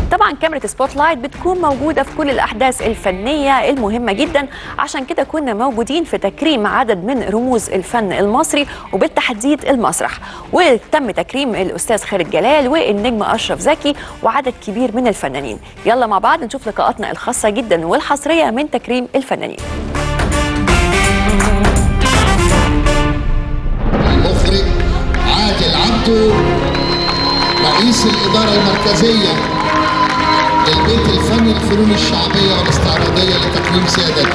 طبعا كاميرا سبوت لايت بتكون موجوده في كل الاحداث الفنيه المهمه جدا عشان كده كنا موجودين في تكريم عدد من رموز الفن المصري وبالتحديد المسرح وتم تكريم الاستاذ خالد جلال والنجم اشرف زكي وعدد كبير من الفنانين يلا مع بعض نشوف لقاءاتنا الخاصه جدا والحصريه من تكريم الفنانين المخرج عادل عبده رئيس الإدارة المركزية للبيت الفني للفنون الشعبية والاستعراضية لتكريم سيادته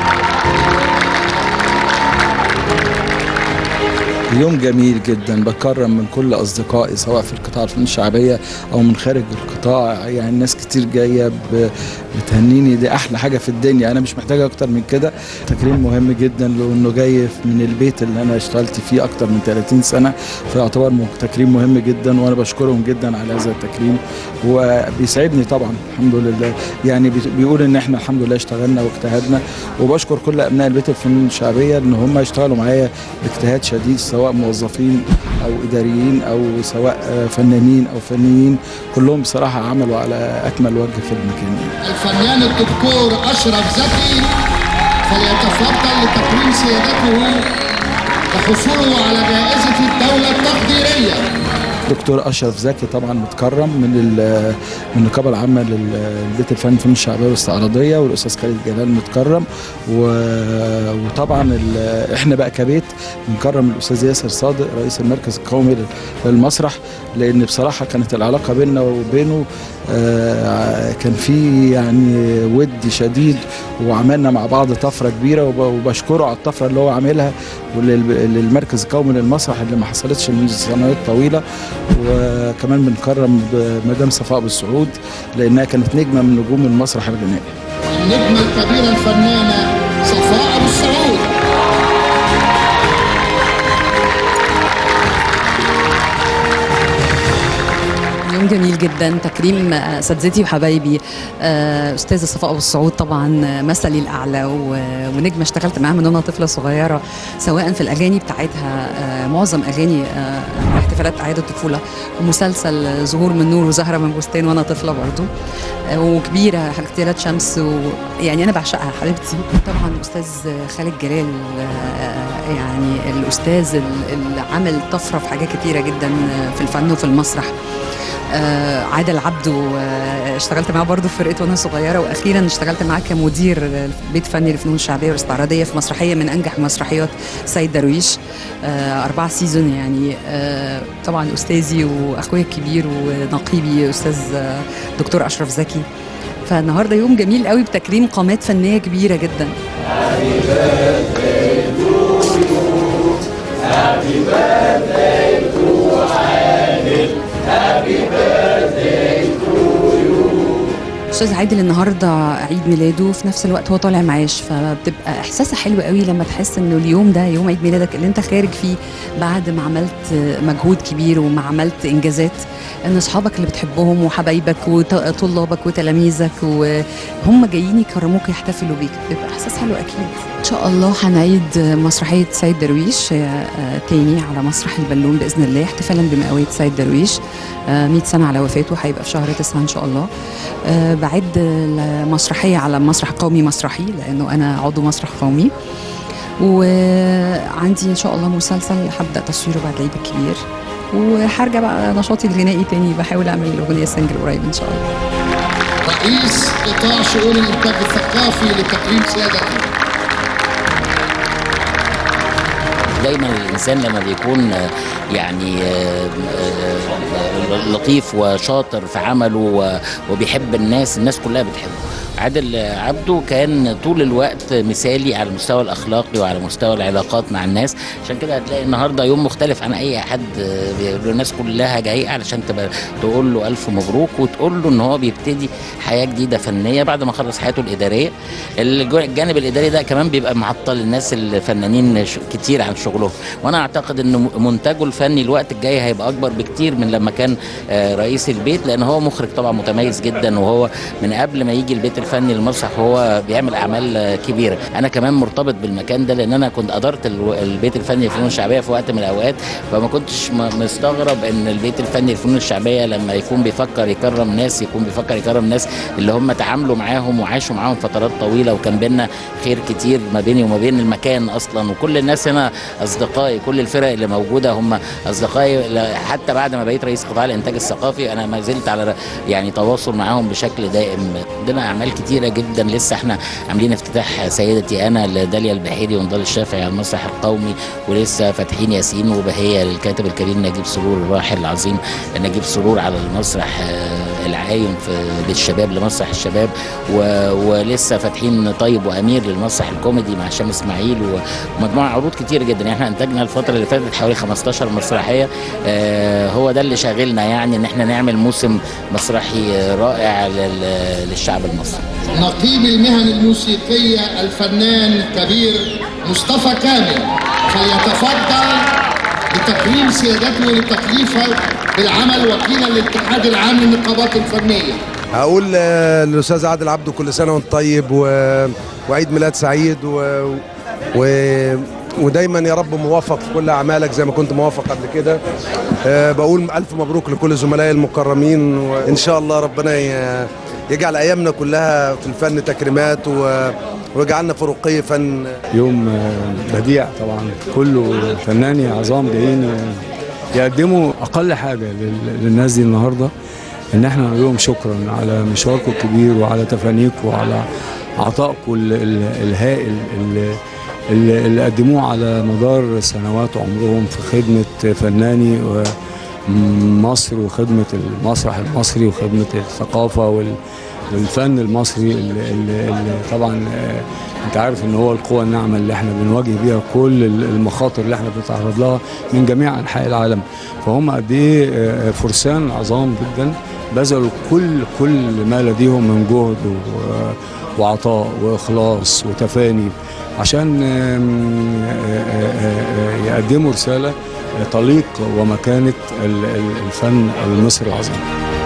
يوم جميل جدا بكرم من كل اصدقائي سواء في القطاع الفنون الشعبيه او من خارج القطاع يعني ناس كتير جايه ب- بتهنيني دي احلى حاجه في الدنيا انا مش محتاج اكتر من كده تكريم مهم جدا لانه جاي من البيت اللي انا اشتغلت فيه اكتر من 30 سنه فيعتبر م- تكريم مهم جدا وانا بشكرهم جدا على هذا التكريم وبيسعدني طبعا الحمد لله يعني بي- بيقول ان احنا الحمد لله اشتغلنا واجتهدنا وبشكر كل ابناء البيت الفنون الشعبيه ان هم يشتغلوا معايا باجتهاد شديد سواء موظفين او اداريين او سواء آه، فنانين او فنيين كلهم بصراحه عملوا على اكمل وجه في المكان يعني. الفنان الدكتور أشرف زكي فليتفضل لتكريم سيادته وحصوله على جائزة الدولة التقديرية دكتور اشرف زكي طبعا متكرم من ال- من النقابه العامه للبيت الفني الفنون الشعبيه والاستعراضيه والاستاذ خالد جلال متكرم و- وطبعا ال- احنا بقى كبيت بنكرم الاستاذ ياسر صادق رئيس المركز القومي للمسرح لان بصراحه كانت العلاقه بيننا وبينه آه، كان في يعني ود شديد وعملنا مع بعض طفره كبيره وب- وبشكره على الطفره اللي هو عاملها وللمركز القومي للمسرح اللي ما حصلتش منذ سنوات طويله وكمان بنكرم مدام صفاء بالسعود لانها كانت نجمه من نجوم المسرح الغنائي النجمة الكبيرة الفنانة صفاء أبو السعود يوم جميل جدا تكريم آه، اساتذتي وحبايبي آه، استاذه صفاء ابو السعود طبعا آه، مثلي الاعلى و- ونجمه اشتغلت معاها من وانا طفله صغيره سواء في الاغاني بتاعتها آه، معظم اغاني آه، احتفالات اعياد الطفوله ومسلسل زهور من نور وزهره من بستان وانا طفله برضو آه، وكبيره اختيارات شمس ويعني انا بعشقها حبيبتي طبعا الاستاذ خالد جلال آه، يعني الاستاذ اللي عمل طفره في حاجات كتيره جدا في الفن وفي المسرح آه، عادل عبده آه، اشتغلت معاه برضه في فرقته وانا صغيره واخيرا اشتغلت معاه كمدير آه، بيت فني للفنون الشعبيه والاستعراضيه في مسرحيه من انجح مسرحيات سيد درويش آه، اربعه سيزون يعني آه، طبعا استاذي واخويا الكبير ونقيبي استاذ آه، دكتور اشرف زكي فالنهارده يوم جميل قوي بتكريم قامات فنيه كبيره جدا استاذ عادل النهارده عيد ميلاده في نفس الوقت هو طالع معاش فبتبقى احساسها حلو قوي لما تحس انه اليوم ده يوم عيد ميلادك اللي انت خارج فيه بعد ما عملت مجهود كبير وما عملت انجازات ان اصحابك اللي بتحبهم وحبايبك وطلابك وتلاميذك وهم جايين يكرموك يحتفلوا بيك بيبقى احساس حلو اكيد ان شاء الله هنعيد مسرحيه سيد درويش آه، آه، تاني على مسرح البالون باذن الله احتفالا بمئويه سيد درويش آه، 100 سنه على وفاته هيبقى في شهر 9 ان شاء الله آه، بعد المسرحيه على مسرح قومي مسرحي لانه انا عضو مسرح قومي وعندي ان شاء الله مسلسل هبدا تصويره بعد العيد الكبير وهرجع بقى نشاطي الغنائي تاني بحاول اعمل اغنيه سنجل قريب ان شاء الله رئيس قطاع شؤون الإنتاج الثقافي لتكريم سيادته دايما الانسان لما بيكون آه، يعني آه، آه، لطيف وشاطر في عمله و- وبيحب الناس الناس كلها بتحبه عادل عبده كان طول الوقت مثالي على المستوى الاخلاقي وعلى مستوى العلاقات مع الناس عشان كده هتلاقي النهارده يوم مختلف عن اي حد بيقول الناس كلها جايه علشان تبقى تقول له الف مبروك وتقول له ان هو بيبتدي حياه جديده فنيه بعد ما خلص حياته الاداريه الجو- الجانب الاداري ده كمان بيبقى معطل الناس الفنانين ش- كتير عن شغلهم وانا اعتقد ان م- منتجه الفني الوقت الجاي هيبقى اكبر بكتير من لما كان آه، رئيس البيت لان هو مخرج طبعا متميز جدا وهو من قبل ما يجي البيت الفني للمسرح وهو بيعمل اعمال آه، كبيره انا كمان مرتبط بالمكان ده لان انا كنت ادرت الو- البيت الفني للفنون الشعبيه في وقت من الاوقات فما كنتش م- مستغرب ان البيت الفني للفنون الشعبيه لما يكون بيفكر يكرم ناس يكون بيفكر يكرم ناس اللي هم تعاملوا معاهم وعاشوا معاهم فترات طويله وكان بينا خير كتير ما بيني وما بين المكان اصلا وكل الناس هنا اصدقائي كل الفرق اللي موجوده هم اصدقائي ل- حتى بعد ما بقيت رئيس قطاع الانتاج الثقافي انا ما زلت على يعني تواصل معاهم بشكل دائم عندنا اعمال كتيره جدا لسه احنا عاملين افتتاح سيدتي انا لداليا البحيري ونضال الشافعي على المسرح القومي ولسه فاتحين ياسين وبهيه للكاتب الكبير نجيب سرور الراحل العظيم نجيب سرور على المسرح آه، العايم في بيت الشباب لمسرح الشباب و... ولسه فاتحين طيب وامير للمسرح الكوميدي مع هشام اسماعيل و- ومجموعه عروض كتير جدا يعني احنا انتجنا الفتره اللي فاتت حوالي 15 مسرحيه آه، هو ده اللي شاغلنا يعني ان احنا نعمل موسم مسرحي آه، رائع لل- للشعب المصري نقيب المهن الموسيقية الفنان الكبير مصطفى كامل فليتفضل لتكريم سيادته ولتكليفه بالعمل وكيلا للاتحاد العام للنقابات الفنية هقول آه، للاستاذ عادل عبده كل سنه وانت طيب و... وعيد ميلاد سعيد و... و... ودايما يا رب موفق في كل اعمالك زي ما كنت موفق قبل كده آه، بقول الف مبروك لكل زملائي المكرمين وان شاء الله ربنا ي... يجعل ايامنا كلها في الفن تكريمات و... ويجعلنا في رقي فن يوم آه، بديع طبعا كله فناني عظام جايين آه، يقدموا اقل حاجه لل- للناس دي النهارده ان احنا نقول لهم شكرا على مشواركم الكبير وعلى تفانيكم وعلى عطائكم ال- ال- الهائل اللي, اللي اللي قدموه على مدار سنوات عمرهم في خدمه فناني مصر وخدمه المسرح المصري وخدمه الثقافه وال والفن المصري اللي, اللي, اللي طبعا آه، انت عارف ان هو القوة الناعمة اللي احنا بنواجه بيها كل ال- المخاطر اللي احنا بنتعرض لها من جميع انحاء العالم فهم قد ايه آه، فرسان عظام جدا بذلوا كل كل ما لديهم من جهد و- وعطاء واخلاص وتفاني عشان آم، آه، آه، آه، يقدموا رسالة تليق ومكانة ال- ال- الفن المصري العظيم